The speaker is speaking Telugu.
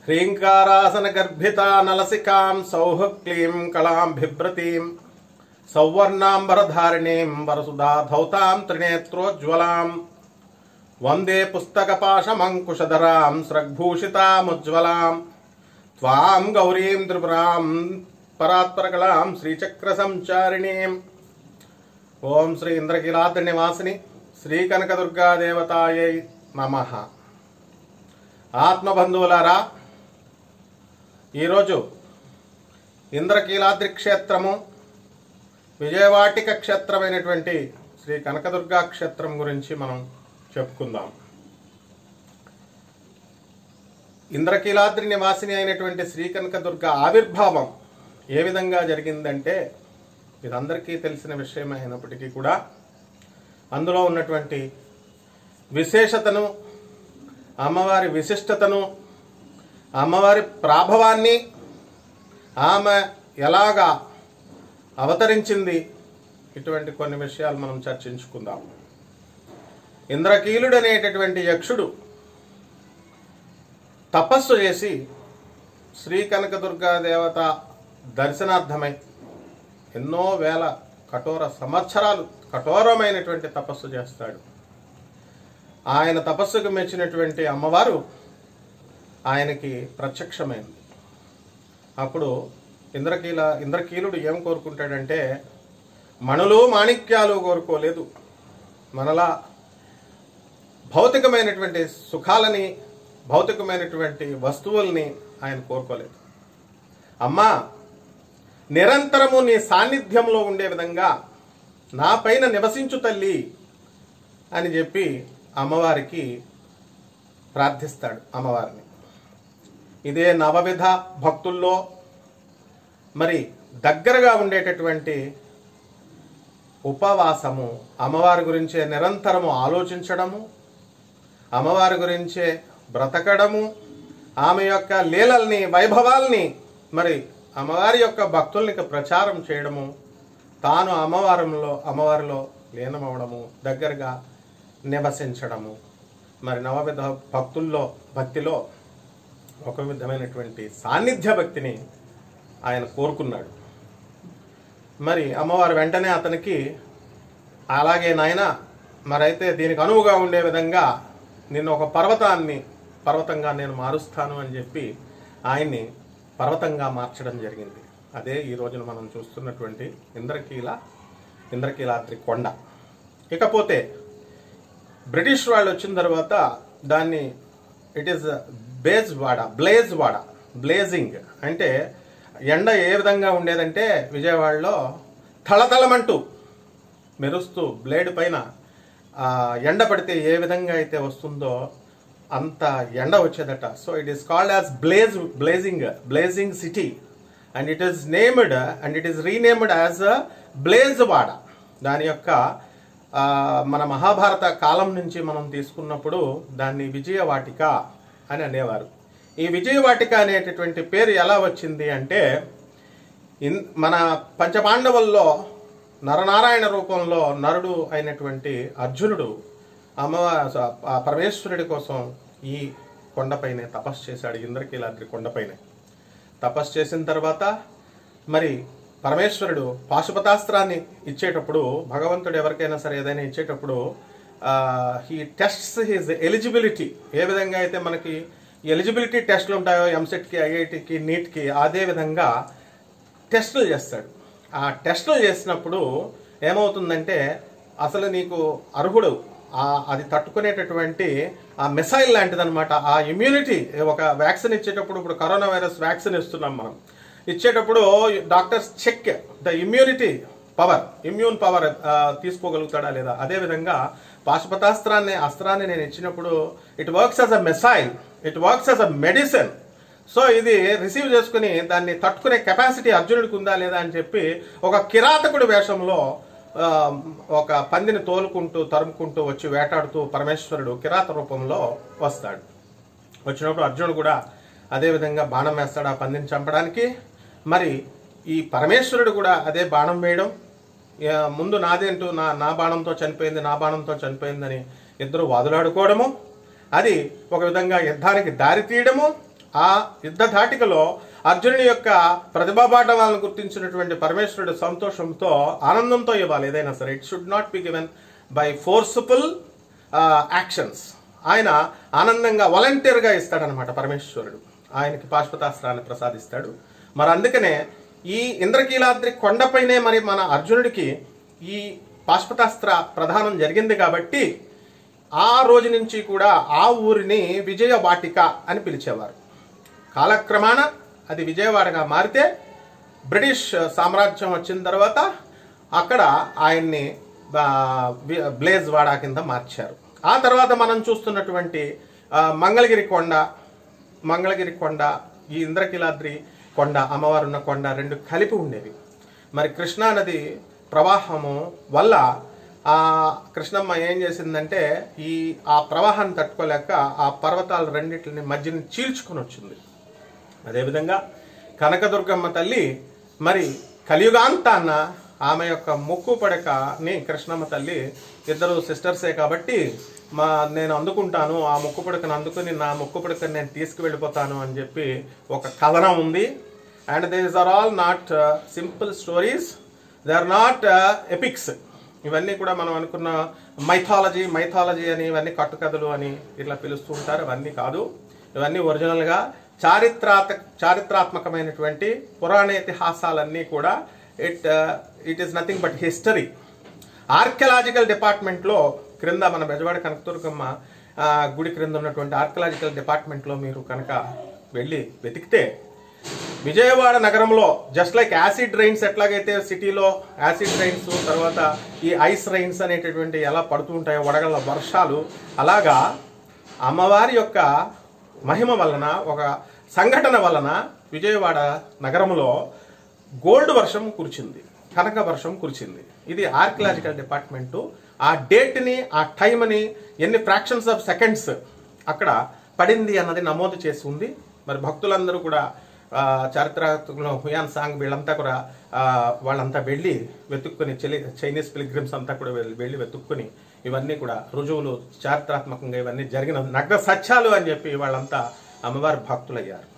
హ్రీంకారాసన గర్భితా నలసికాం సౌహ క్లీం కళాం బిభ్రతీం సౌవర్ణాంబరధారిణీం వరసుధా ధౌతాం త్రినేత్రోజ్వలాం వందే పుస్తకపాశమంకుశధరాం స్రగ్భూషితాముజ్వలాం త్వాం గౌరీం త్రిపురాం పరాత్పరకళాం శ్రీచక్ర సంచారిణీం ఓం శ్రీ ఇంద్రకీలాద్రి నివాసిని శ్రీ కనకదుర్గాదేవతాయై నమ ఆత్మబంధువులారా ఈరోజు ఇంద్రకీలాద్రి క్షేత్రము విజయవాటిక క్షేత్రమైనటువంటి శ్రీ కనకదుర్గా క్షేత్రం గురించి మనం చెప్పుకుందాం ఇంద్రకీలాద్రి నివాసిని అయినటువంటి శ్రీ కనకదుర్గ ఆవిర్భావం ఏ విధంగా జరిగిందంటే ఇదందరికీ తెలిసిన విషయం అయినప్పటికీ కూడా అందులో ఉన్నటువంటి విశేషతను అమ్మవారి విశిష్టతను అమ్మవారి ప్రాభవాన్ని ఆమె ఎలాగా అవతరించింది ఇటువంటి కొన్ని విషయాలు మనం చర్చించుకుందాం ఇంద్రకీలుడు అనేటటువంటి యక్షుడు తపస్సు చేసి శ్రీ కనకదుర్గా దేవత దర్శనార్థమై ఎన్నో వేల కఠోర సంవత్సరాలు కఠోరమైనటువంటి తపస్సు చేస్తాడు ఆయన తపస్సుకు మెచ్చినటువంటి అమ్మవారు ఆయనకి ప్రత్యక్షమైంది అప్పుడు ఇంద్రకీల ఇంద్రకీలుడు ఏం కోరుకుంటాడంటే మణులు మాణిక్యాలు కోరుకోలేదు మనలా భౌతికమైనటువంటి సుఖాలని భౌతికమైనటువంటి వస్తువుల్ని ఆయన కోరుకోలేదు అమ్మా నిరంతరము నీ సాన్నిధ్యంలో ఉండే విధంగా నా పైన నివసించు తల్లి అని చెప్పి అమ్మవారికి ప్రార్థిస్తాడు అమ్మవారిని ఇదే నవవిధ భక్తుల్లో మరి దగ్గరగా ఉండేటటువంటి ఉపవాసము అమ్మవారి గురించే నిరంతరము ఆలోచించడము అమ్మవారి గురించే బ్రతకడము ఆమె యొక్క లీలల్ని వైభవాల్ని మరి అమ్మవారి యొక్క భక్తుల్ని ప్రచారం చేయడము తాను అమ్మవారంలో అమ్మవారిలో లీనమవడము దగ్గరగా నివసించడము మరి నవవిధ భక్తుల్లో భక్తిలో ఒక విధమైనటువంటి సాన్నిధ్య భక్తిని ఆయన కోరుకున్నాడు మరి అమ్మవారు వెంటనే అతనికి అలాగే నాయన మరైతే దీనికి అనువుగా ఉండే విధంగా నిన్ను ఒక పర్వతాన్ని పర్వతంగా నేను మారుస్తాను అని చెప్పి ఆయన్ని పర్వతంగా మార్చడం జరిగింది అదే ఈ రోజున మనం చూస్తున్నటువంటి ఇంద్రకీల ఇంద్రకీలాద్రి కొండ ఇకపోతే బ్రిటిష్ వాళ్ళు వచ్చిన తర్వాత దాన్ని it is Bezawada blaze వాడ బ్లేజింగ్ అంటే ఎండ ఏ విధంగా ఉండేదంటే విజయవాడలో తళతళమంటూ మెరుస్తూ బ్లేడ్ పైన ఆ, ఎండ పడితే ఏ విధంగా అయితే వస్తుందో అంత ఎండ వచ్చేదట so it is called as blaze blazing blazing city and it is named and it is renamed as blaze వాడ దాని యొక్క ఆ, మన మహాభారత కాలం నుంచి మనం తీసుకున్నప్పుడు దాన్ని విజయవాటిక అని అనేవారు ఈ విజయవాటిక అనేటటువంటి పేరు ఎలా వచ్చింది అంటే ఇన్ మన పంచపాండవుల్లో నరనారాయణ రూపంలో నరుడు అయినటువంటి అర్జునుడు అమ్మవారి ఆ పరమేశ్వరుడి కోసం ఈ కొండపైనే తపస్సు చేశాడు ఇంద్రకీలాద్రి కొండపైనే తపస్సు చేసిన తర్వాత మరి పరమేశ్వరుడు పాశుపతాస్త్రాన్ని ఇచ్చేటప్పుడు భగవంతుడు ఎవరికైనా సరే ఏదైనా ఇచ్చేటప్పుడు హీ టెస్ట్స్ హిజ్ ఎలిజిబిలిటీ ఏ విధంగా అయితే మనకి ఎలిజిబిలిటీ టెస్ట్లు ఉంటాయో ఎంసెట్కి ఐఐటికి నీట్కి అదే విధంగా టెస్టులు చేస్తాడు ఆ టెస్టులు చేసినప్పుడు ఏమవుతుందంటే అసలు నీకు అర్హుడు ఆ అది తట్టుకునేటటువంటి ఆ మిసైల్ లాంటిదన్నమాట ఆ ఇమ్యూనిటీ ఒక వ్యాక్సిన్ ఇచ్చేటప్పుడు ఇప్పుడు కరోనా వైరస్ వ్యాక్సిన్ ఇస్తున్నాం మనం ఇచ్చేటప్పుడు doctors check the immunity power immune power తీసుకోగలుగుతాడా లేదా అదేవిధంగా పాశుపతాస్త్రాన్ని అస్త్రాన్ని నేను ఇచ్చినప్పుడు it works as a missile it works as a medicine so ఇది రిసీవ్ చేసుకుని దాన్ని తట్టుకునే కెపాసిటీ అర్జునుడికి ఉందా లేదా అని చెప్పి ఒక కిరాతకుడి వేషంలో ఆ, ఒక పందిని తోలుకుంటూ తరుముకుంటూ వచ్చి వేటాడుతూ పరమేశ్వరుడు కిరాత రూపంలో వస్తాడు వచ్చినప్పుడు అర్జునుడు కూడా అదే విధంగా బాణం వేస్తాడు ఆ పందిని చంపడానికి మరి ఈ పరమేశ్వరుడు కూడా అదే బాణం వేయడం ఆ, ముందు నాదేంటూ నా నా బాణంతో చనిపోయింది నా బాణంతో చనిపోయిందని ఇద్దరు వాదులాడుకోవడము అది ఒక విధంగా యుద్ధానికి దారి తీయడము ఆ యుద్ధ ధాటికలో అర్జునుడి యొక్క ప్రతిభాపాఠవాలను గుర్తించినటువంటి పరమేశ్వరుడు సంతోషంతో ఆనందంతో ఇవ్వాలి ఏదైనా సరే it should not be given by forceful actions ఆయన ఆనందంగా వాలంటీర్గా ఇస్తాడనమాట పరమేశ్వరుడు ఆయనకి పాశుపతాస్త్రాన్ని ప్రసాదిస్తాడు మరి అందుకనే ఈ ఇంద్రకీలాద్రి కొండపైనే మరి మన అర్జునుడికి ఈ పాశుపతాస్త్ర ప్రధానం జరిగింది కాబట్టి ఆ రోజు నుంచి కూడా ఆ ఊరిని విజయ వాటిక అని పిలిచేవారు కాలక్రమాన అది విజయవాడగా మారితే బ్రిటిష్ సామ్రాజ్యం వచ్చిన తర్వాత అక్కడ ఆయన్ని ఆ, వి- బ్లేజ్ వాడా కింద మార్చారు ఆ తర్వాత మనం చూస్తున్నటువంటి ఆ, మంగళగిరి కొండ మంగళగిరి కొండ ఈ ఇంద్రకీలాద్రి కొండ అమ్మవారు ఉన్న కొండ రెండు కలిపి ఉండేవి మరి కృష్ణా నది ప్రవాహము వల్ల ఆ కృష్ణమ్మ ఏం చేసిందంటే ఈ ఆ ప్రవాహాన్ని తట్టుకోలేక ఆ పర్వతాలు రెండింటిని మధ్యని చీల్చుకొని వచ్చింది అదేవిధంగా కనకదుర్గమ్మ తల్లి మరి కలియుగాంతాన్న ఆమె యొక్క ముక్కు పడకని కృష్ణమ్మ తల్లి ఇద్దరు సిస్టర్సే కాబట్టి మా నేను అందుకుంటాను ఆ ముక్కు పడకను అందుకుని నా ముక్కు పడకను నేను తీసుకువెళ్ళిపోతాను అని చెప్పి ఒక కథనం ఉంది and these are all not simple stories they are not epics ఇవన్నీ కూడా మనం అనుకున్న మైథాలజీ మైథాలజీ అని ఇవన్నీ కట్టుకథలు అని ఇట్లా పిలుస్తూ ఉంటారు అవన్నీ కాదు ఇవన్నీ ఒరిజినల్గా చారిత్రాత చారిత్రాత్మకమైనటువంటి పురాణ ఇతిహాసాలన్నీ కూడా it it is nothing but history archaeological డిపార్ట్మెంట్లో క్రింద మన బెజవాడ కనకదుర్గమ్మ ఆ, గుడి క్రింద ఉన్నటువంటి ఆర్కియలాజికల్ డిపార్ట్మెంట్లో మీరు కనుక వెళ్ళి వెతికితే విజయవాడ నగరంలో జస్ట్ లైక్ యాసిడ్ రైన్స్ ఎట్లాగైతే సిటీలో యాసిడ్ రైన్స్ తర్వాత ఈ ఐస్ రైన్స్ అనేటటువంటి ఎలా పడుతూ ఉంటాయో వడగళ్ళ వర్షాలు అలాగా అమ్మవారి యొక్క మహిమ వలన ఒక సంఘటన వలన విజయవాడ నగరంలో గోల్డ్ వర్షం కురిచింది కనక వర్షం కురిచింది ఇది ఆర్కియలాజికల్ డిపార్ట్మెంటు ఆ డేట్ని ఆ టైంని ఎన్ని ఫ్రాక్షన్స్ ఆఫ్ సెకండ్స్ అక్కడ పడింది అన్నది నమోదు చేసి ఉంది మరి భక్తులందరూ కూడా ఆ, చారిత్రాత్మకంలో హుయాన్ సాంగ్ వీళ్ళంతా కూడా ఆ, వాళ్ళంతా వెళ్ళి వెతుక్కుని చెలి చైనీస్ పిలిగ్రిమ్స్ అంతా కూడా వెళ్ళి వెళ్ళి వెతుక్కుని ఇవన్నీ కూడా రుజువులు చారిత్రాత్మకంగా ఇవన్నీ జరిగిన నగ్న సత్యాలు అని చెప్పి వాళ్ళంతా అమ్మవారి భక్తులయ్యారు